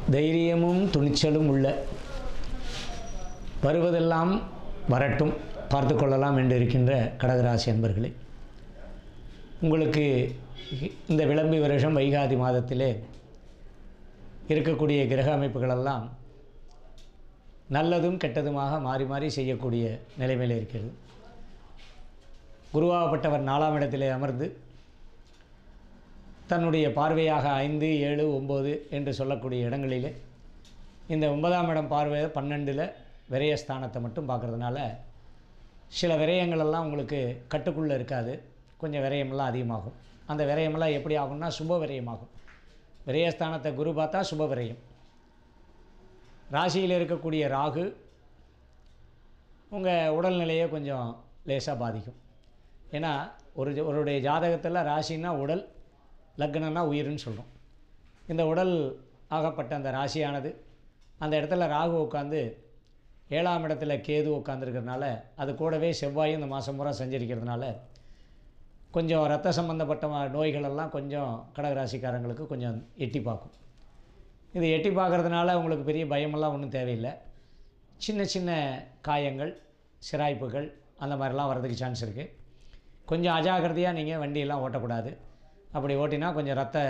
தைரியமும் துணிச்சலும் உள்ள வருவதெல்லாம் வரட்டும் பார்த்து கொள்ளலாம் என்று இருக்கின்ற கடகராசி அன்பர்களே உங்களுக்கு இந்த விளம்பி வருஷம் வைகாதி மாதத்திலே இருக்கக்கூடிய கிரக அமைப்புகளெல்லாம் நல்லதும் கெட்டதுமாக மாறி மாறி செய்யக்கூடிய நிலைமையில் இருக்கிறது குருவாகப்பட்டவர் நாலாம் இடத்திலே அமர்ந்து தன்னுடைய பார்வையாக ஐந்து ஏழு ஒம்பது என்று சொல்லக்கூடிய இடங்களிலே இந்த ஒன்பதாம் இடம் பார்வை பன்னெண்டில் விரயஸ்தானத்தை மட்டும் பார்க்குறதுனால சில விரயங்களெல்லாம் உங்களுக்கு கட்டுக்குள்ளே இருக்காது கொஞ்சம் விரயமெல்லாம் அதிகமாகும் அந்த விரயமெல்லாம் எப்படி ஆகும்னா சுப விரயமாகும் விரயஸ்தானத்தை குரு பார்த்தா சுப விரயம் ராசியில் இருக்கக்கூடிய ராகு உங்கள் உடல்நிலையை கொஞ்சம் லேசாக பாதிக்கும் ஏன்னா ஒரு ஒருடைய ஜாதகத்தில் ராசின்னா உடல் லக்னம்னா உயிர்னு சொல்கிறோம் இந்த உடல் ஆகப்பட்ட அந்த ராசியானது அந்த இடத்துல ராகு உட்காந்து ஏழாம் இடத்துல கேது உட்காந்துருக்கிறதுனால அது கூடவே செவ்வாயும் இந்த மாதம் பூரா செஞ்சிருக்கிறதுனால கொஞ்சம் ரத்த சம்மந்தப்பட்ட மா- நோய்களெல்லாம் கொஞ்சம் கடகராசிக்காரங்களுக்கு கொஞ்சம் எட்டி பார்க்கும் இது எட்டி பார்க்குறதுனால உங்களுக்கு பெரிய பயமெல்லாம் ஒன்றும் தேவையில்லை சின்ன சின்ன காயங்கள் சிராய்ப்புகள் அந்த மாதிரிலாம் வரதுக்கு சான்ஸ் இருக்குது கொஞ்சம் அஜாக்கிரதையாக நீங்கள் வண்டியெல்லாம் ஓட்டக்கூடாது அப்படி ஓட்டினா கொஞ்சம் ரத்த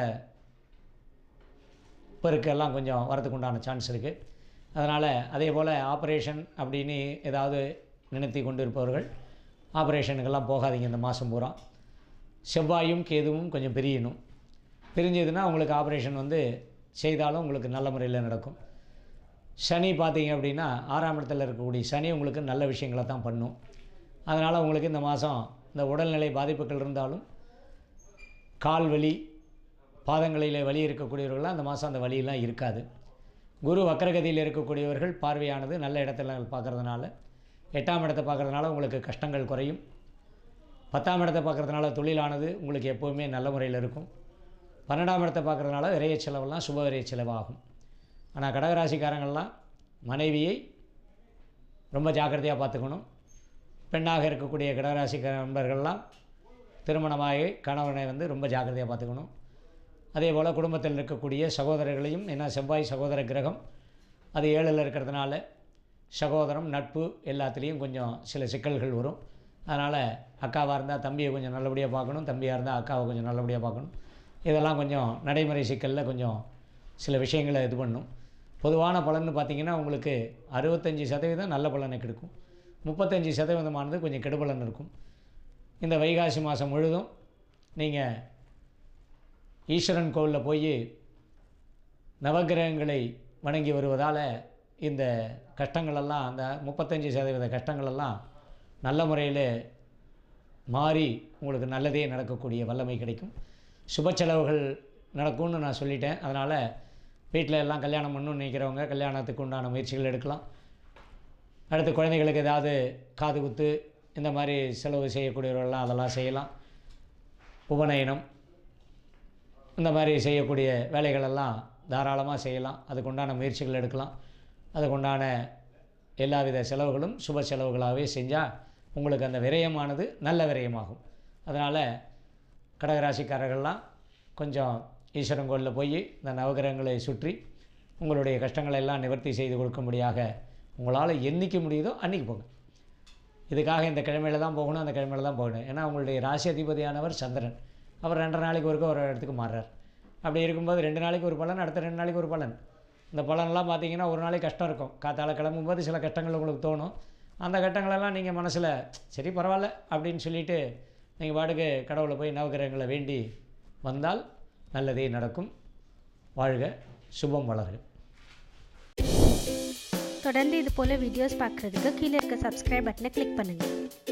பெருக்கெல்லாம் கொஞ்சம் வரதுக்கு உண்டான சான்ஸ் இருக்குது அதனால் அதே போல் ஆப்ரேஷன் அப்படின்னு ஏதாவது நினைத்து கொண்டு இருப்பவர்கள் ஆப்ரேஷனுக்கெல்லாம் போகாதீங்க இந்த மாதம் பூரா செவ்வாயும் கேதுவும் கொஞ்சம் பிரியணும் பிரிஞ்சதுன்னா உங்களுக்கு ஆப்ரேஷன் வந்து செய்தாலும் உங்களுக்கு நல்ல முறையில் நடக்கும் சனி பார்த்தீங்க அப்படின்னா ஆறாம் இடத்துல இருக்கக்கூடிய சனி உங்களுக்கு நல்ல விஷயங்களை தான் பண்ணும் அதனால் உங்களுக்கு இந்த மாதம் இந்த உடல்நிலை பாதிப்புகள் இருந்தாலும் கால் வலி பாதங்களில் வலி இருக்கக்கூடியவர்கள்லாம் அந்த மாதம் அந்த வலியெல்லாம் இருக்காது குரு வக்கரகதியில் இருக்கக்கூடியவர்கள் பார்வையானது நல்ல இடத்துல பார்க்குறதுனால எட்டாம் இடத்தை பார்க்குறதுனால உங்களுக்கு கஷ்டங்கள் குறையும் பத்தாம் இடத்தை பார்க்குறதுனால தொழிலானது உங்களுக்கு எப்போவுமே நல்ல முறையில் இருக்கும் பன்னெண்டாம் இடத்தை பார்க்குறதுனால விரைய செலவெல்லாம் சுப விரைய செலவாகும் ஆனால் கடகராசிக்காரங்கள்லாம் மனைவியை ரொம்ப ஜாக்கிரதையாக பார்த்துக்கணும் பெண்ணாக இருக்கக்கூடிய கடகராசிக்கார நண்பர்கள்லாம் திருமணமாகி கணவனை வந்து ரொம்ப ஜாக்கிரதையாக பார்த்துக்கணும் அதே போல் குடும்பத்தில் இருக்கக்கூடிய சகோதரர்களையும் ஏன்னா செவ்வாய் சகோதர கிரகம் அது ஏழில் இருக்கிறதுனால சகோதரம் நட்பு எல்லாத்துலேயும் கொஞ்சம் சில சிக்கல்கள் வரும் அதனால் அக்காவாக இருந்தால் தம்பியை கொஞ்சம் நல்லபடியாக பார்க்கணும் தம்பியாக இருந்தால் அக்காவை கொஞ்சம் நல்லபடியாக பார்க்கணும் இதெல்லாம் கொஞ்சம் நடைமுறை சிக்கலில் கொஞ்சம் சில விஷயங்களை இது பண்ணும் பொதுவான பலன்னு பார்த்தீங்கன்னா உங்களுக்கு அறுபத்தஞ்சி சதவீதம் நல்ல பலனை கிடைக்கும் முப்பத்தஞ்சு சதவீதமானது கொஞ்சம் கெடுபலன் இருக்கும் இந்த வைகாசி மாதம் முழுதும் நீங்கள் ஈஸ்வரன் கோவிலில் போய் நவக்கிரகங்களை வணங்கி வருவதால் இந்த கஷ்டங்களெல்லாம் அந்த முப்பத்தஞ்சு சதவீத கஷ்டங்களெல்லாம் நல்ல முறையில் மாறி உங்களுக்கு நல்லதே நடக்கக்கூடிய வல்லமை கிடைக்கும் சுப செலவுகள் நடக்கும்னு நான் சொல்லிட்டேன் அதனால் வீட்டில் எல்லாம் கல்யாணம் பண்ணணும்னு நினைக்கிறவங்க கல்யாணத்துக்கு உண்டான முயற்சிகள் எடுக்கலாம் அடுத்து குழந்தைகளுக்கு ஏதாவது காது குத்து இந்த மாதிரி செலவு செய்யக்கூடியவர்கள்லாம் அதெல்லாம் செய்யலாம் உபநயனம் இந்த மாதிரி செய்யக்கூடிய வேலைகளெல்லாம் தாராளமாக செய்யலாம் அதுக்குண்டான முயற்சிகள் எடுக்கலாம் அதுக்குண்டான எல்லாவித செலவுகளும் சுப செலவுகளாகவே செஞ்சால் உங்களுக்கு அந்த விரயமானது நல்ல விரயமாகும் அதனால் கடகராசிக்காரர்கள்லாம் கொஞ்சம் ஈஸ்வரன் கோயிலில் போய் இந்த நவகிரகங்களை சுற்றி உங்களுடைய கஷ்டங்களை எல்லாம் நிவர்த்தி செய்து கொடுக்கும்படியாக உங்களால் என்னைக்கு முடியுதோ அன்றைக்கி போங்க இதுக்காக இந்த கிழமையில தான் போகணும் அந்த கிழமையில தான் போகணும் ஏன்னா உங்களுடைய ராசி அதிபதியானவர் சந்திரன் அவர் ரெண்டரை நாளைக்கு ஒருக்க ஒரு இடத்துக்கு மாறுறார் அப்படி இருக்கும்போது ரெண்டு நாளைக்கு ஒரு பலன் அடுத்த ரெண்டு நாளைக்கு ஒரு பலன் இந்த பலன்லாம் பார்த்தீங்கன்னா ஒரு நாளைக்கு கஷ்டம் இருக்கும் காத்தால கிளம்பும்போது சில கஷ்டங்கள் உங்களுக்கு தோணும் அந்த கட்டங்களெல்லாம் நீங்கள் மனசில் சரி பரவாயில்ல அப்படின்னு சொல்லிட்டு நீங்கள் பாட்டுக்கு கடவுளை போய் நவகிரகங்களை வேண்டி வந்தால் நல்லதே நடக்கும் வாழ்க சுபம் வளர்க தொடர்ந்து இது போல் வீடியோஸ் பார்க்குறதுக்கு கீழே இருக்க சப்ஸ்கிரைப் பட்டனை கிளிக் பண்ணுங்கள்